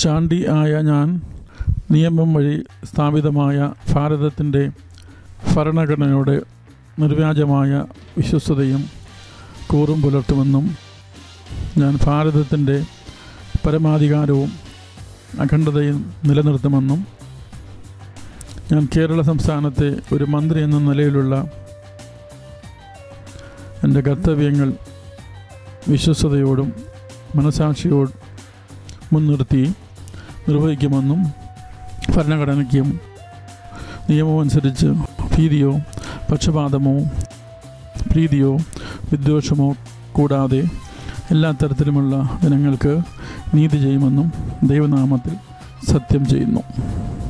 ചാണ്ടി ആയ ഞാൻ നിയമം വഴി സ്ഥാപിതമായ ഭാരതത്തിൻ്റെ ഭരണഘടനയോട് നിർവ്യാജമായ വിശ്വസ്തയും കൂറും പുലർത്തുമെന്നും ഞാൻ ഭാരതത്തിൻ്റെ പരമാധികാരവും അഖണ്ഡതയും നിലനിർത്തുമെന്നും ഞാൻ കേരള സംസ്ഥാനത്തെ ഒരു മന്ത്രി എന്ന നിലയിലുള്ള എൻ്റെ കർത്തവ്യങ്ങൾ വിശ്വസ്തയോടും മനസാക്ഷിയോട് മുൻനിർത്തി നിർവഹിക്കുമെന്നും ഭരണഘടനയ്ക്കും നിയമമനുസരിച്ച് ഭീതിയോ പക്ഷപാതമോ പ്രീതിയോ വിദ്വേഷമോ കൂടാതെ എല്ലാ തരത്തിലുമുള്ള ജനങ്ങൾക്ക് നീതി ചെയ്യുമെന്നും ദൈവനാമത്തിൽ സത്യം ചെയ്യുന്നു